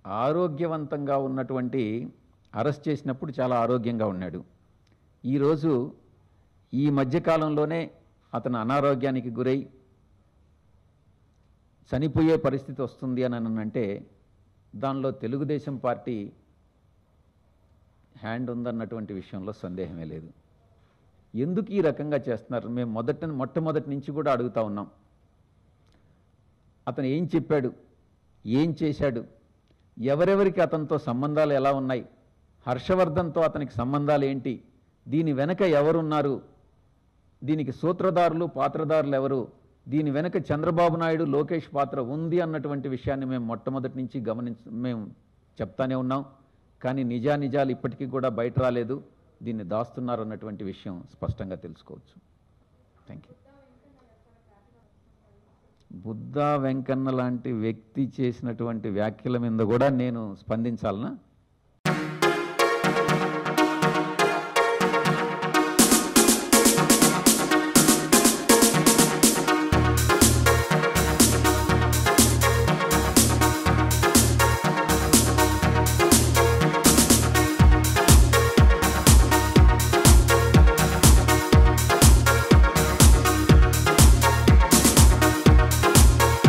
ఆరోగ్యవంతంగా ఉన్నటువంటి అరెస్ట్ చేసినప్పుడు చాలా ఆరోగ్యంగా ఉన్నాడు ఈరోజు ఈ మధ్యకాలంలోనే అతను అనారోగ్యానికి గురై చనిపోయే పరిస్థితి వస్తుంది అని అని అంటే దానిలో తెలుగుదేశం పార్టీ హ్యాండ్ ఉందన్నటువంటి విషయంలో సందేహమే లేదు ఎందుకు ఈ రకంగా చేస్తున్నారు మేము మొదట మొట్టమొదటి నుంచి కూడా అడుగుతా ఉన్నాం అతను ఏం చెప్పాడు ఏం చేశాడు ఎవరెవరికి అతనితో సంబంధాలు ఎలా ఉన్నాయి హర్షవర్ధన్తో అతనికి సంబంధాలు ఏంటి దీని వెనక ఎవరున్నారు దీనికి సూత్రధారులు పాత్రధారులు ఎవరు దీని వెనక చంద్రబాబు నాయుడు లోకేష్ పాత్ర ఉంది అన్నటువంటి విషయాన్ని మేము మొట్టమొదటి నుంచి గమనించ మేము చెప్తానే ఉన్నాం కానీ నిజానిజాలు ఇప్పటికీ కూడా బయట రాలేదు దీన్ని దాస్తున్నారు అన్నటువంటి విషయం స్పష్టంగా తెలుసుకోవచ్చు థ్యాంక్ యూ బుద్ధా వెంకన్న లాంటి వ్యక్తి చేసినటువంటి వ్యాఖ్యల మీద కూడా నేను స్పందించాలనా